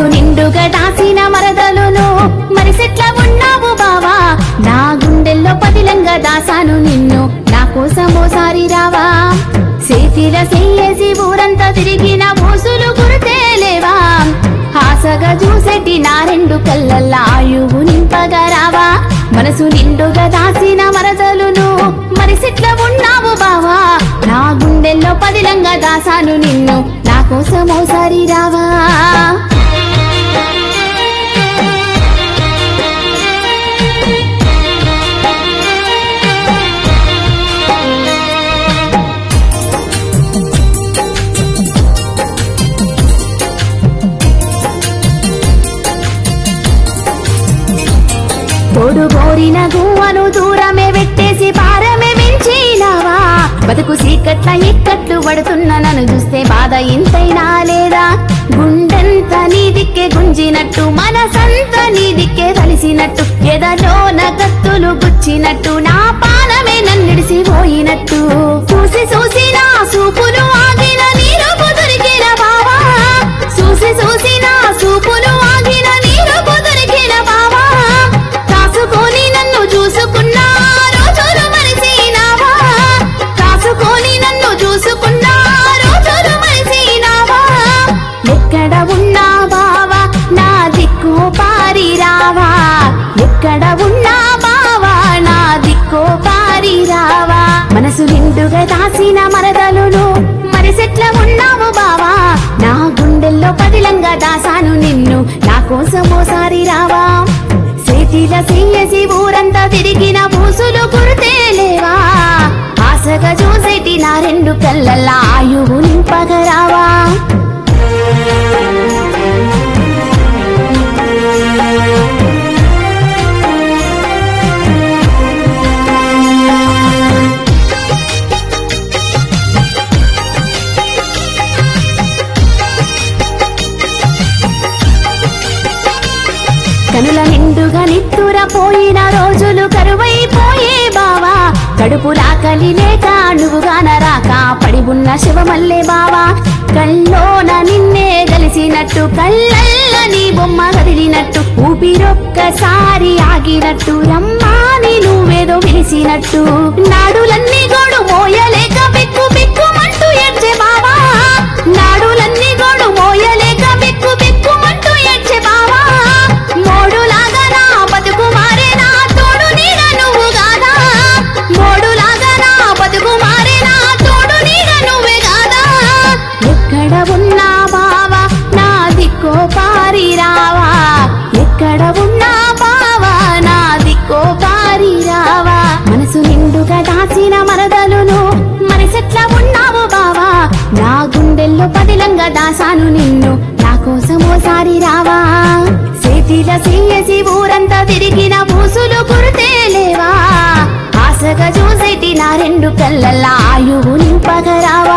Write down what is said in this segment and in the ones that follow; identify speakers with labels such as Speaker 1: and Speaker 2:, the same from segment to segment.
Speaker 1: మనసు నిండుగా దాసిన మరదలును మరిసెట్లా ఉన్నావు బావా నా గుండెల్లో పదిలంగా దాసాను నిన్ను నా కోసం ఓసారి రావా చేతిల చెయ్యేసి ఊరంతా తిరిగిన ఊసులు గుర్తేలేవా ఆశగా చూసేటి నా రెండు కళ్ళల్లా ఆయువు నింపగా రావా మనసు నిండుగా దాసిన మరదలును మరిసెట్లా ఉన్నావు బావా నా గుండెల్లో పదిలంగా దాసాను నిన్ను నా కోసం ఓసారి రావా తోడు కోరిన గువ్వను దూరమే పెట్టేసి పారమే మించినావా బతుకు సీకట్ల ఇక్కట్లు పడుతున్న నన్ను చూస్తే బాధ ఇంతైనా లేదా గుండెంత నీ దిక్కే గుంజినట్టు మనసంత నీ దిక్కే కలిసినట్టు ఎదలోన కత్తులు గుచ్చినట్టు నా పానమే నన్నిడిసి పోయినట్టు చూసి చూసి నా సూపులు ఆగిన నీరుపు దొరికిన బావా చూసి చూసి నా సూపులు ఆగిన నీరుపు దొరికిన బావా కాసుకొని నన్ను చూసుకున్న రోజులు మరిచినావా కాసుకొని నన్ను చూసుకున్న రోజులు మరిచినావా ఎక్కడ ఉన్నా బావా నా దిక్కు పారి రావా ఎక్కడ ఉన్నా బావా నా దిక్కు పారి రావా మనసు నిండుగా దాసిన మరదలును మరిసెట్ల ఉన్నావు బావా నా గుండెల్లో పదిలంగా దాసాను నిన్ను నా కోసం ఓసారి రావా చేతిల చెయ్యసి ఊరంతా తిరిగిన పూసులు కుర్తేలేవా ఆశగా చూసేటి నా రెండు కళ్ళల్లా ఆయువు నింపగరావా కనుల నిండుగా నిత్తుర పోయిన రోజులు కరువైపోయే బావా కడుపు రాకలి లేక నువ్వుగాన రాక పడి ఉన్న శివమల్లే బావా కల్లోన నిన్నే గలిసినట్టు కళ్ళల్ల నీ బొమ్మ కదిలినట్టు ఊపిరొక్కసారి ఆగినట్టు రమ్మాని నువ్వేదో పిలిచినట్టు నాడులన్నీ గోడు మోయలేక బిక్కు బిక్కుమంటూ ఏడ్చే బావా నాడులన్నీ గోడు మోయలేక బిక్కు బిక్కుమంటూ ఏడ్చే బావా మోడులాగా నా బతుకు మారేనా తోడు నీడ నువ్వు కాదా మోడులాగా నా బతుకు మారేనా తోడు నీడ నువ్వే కాదా ఎక్కడ ఉన్నా బావా నా దిక్కో పారి రావా ఎక్కడ ఉన్నా బావా నా దిక్కో పారి రావా మనసు నిండుగా దాచిన మరదలును మనసెట్లా ఉన్నావు బావా నా గుండెల్లో పదిలంగా దాసాను నిన్ను నా కోసం ఓసారి రావా చేతిల చెయ్యసి ఊరంతా తిరిగిన పూసులు కుర్తేలేవా ఆశగా చూసేటి నా రెండు కళ్ళల్లా ఆయువు నింపగరావా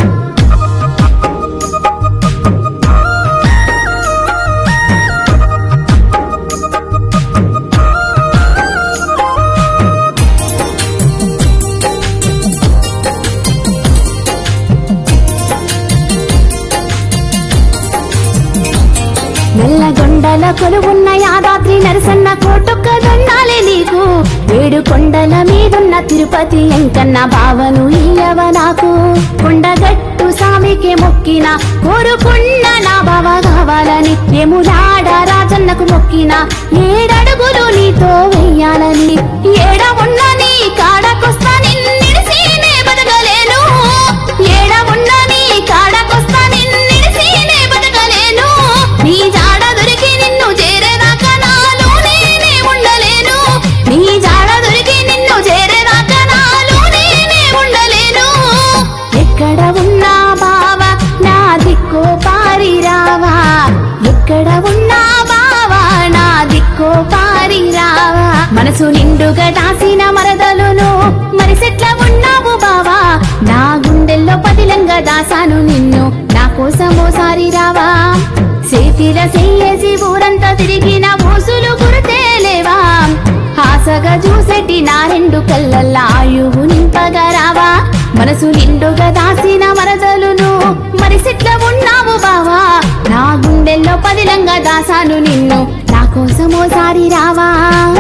Speaker 1: నల్లగొండల కొలువున్న యాదాద్రి నరసన్న కోటొక్క దండాలే నీకు ఏడు కొండల మీదున్న తిరుపతి ఎంకన్న భావను ఇయ్యవ నాకు కొండగట్టు సామికి మొక్కిన కోరుకున్న నా బావ కావాలని ఎములాడ రాజన్నకు మొక్కిన ఏడడుగులు నీతో వెయ్యాలని ఏడ ఉన్న నీ కాడకొస్తా నిన్నిడిసి నే బతకలేను ఏడ ఉన్న నీ కాడకొస్తా నిన్నిడిసి నే బతకలేను నీ జాడ దొరికి నిన్ను చేరేదాకా నాలో నేనే ఉండలేను నీ జాడ దొరికి నిన్ను చేరేదాకా నాలో నేనే ఉండలేను ఎక్కడ ఉన్నా బావా నా దిక్కో పారి రావా ఎక్కడ ఉన్నా బావా నా దిక్కో పారి రావా మనసు నిండుగా దాసిన మరదలును మరిసెట్ల ఉన్నావు బావా నా గుండెల్లో పదిలంగా దాసాను నిన్ను నా కోసం ఓసారి రావా చేతిల చెయ్యేసి ఊరంతా తిరిగిన ఊసులు గుర్తేలేవా ఆశగా చూసేటి నా రెండు కళ్ళల్లా ఆయువు నింపగా రావా మనసు నిండుగా దాసిన మరదలును మరిసిట్ల ఉన్నావు బావా నా గుండెల్లో పదిలంగా దాసాను నిన్ను నా కోసం ఓసారి రావా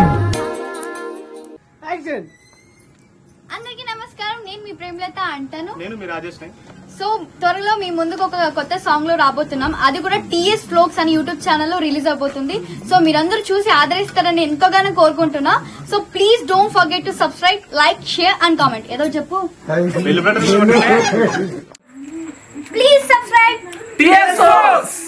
Speaker 2: అందరికీ నమస్కారం నేను మీ ప్రేమలత అంటాను
Speaker 3: నేను మీ రాజేష్ ని
Speaker 2: సో త్వరలో మీ ముందుకు ఒక కొత్త సాంగ్ లో రాబోతున్నాం అది కూడా టీఎస్ ఫ్లోక్స్ అని యూట్యూబ్ ఛానల్ లో రిలీజ్ అవబోతుంది సో మీరందరూ చూసి ఆదరిస్తారని ఎంతగానో కోరుకుంటున్నా so please don't forget to subscribe like share and comment ఏదో చెప్పు
Speaker 3: బిల్లు పెట్టండి
Speaker 2: ప్లీజ్ సబ్స్క్రైబ్
Speaker 4: TS Fox!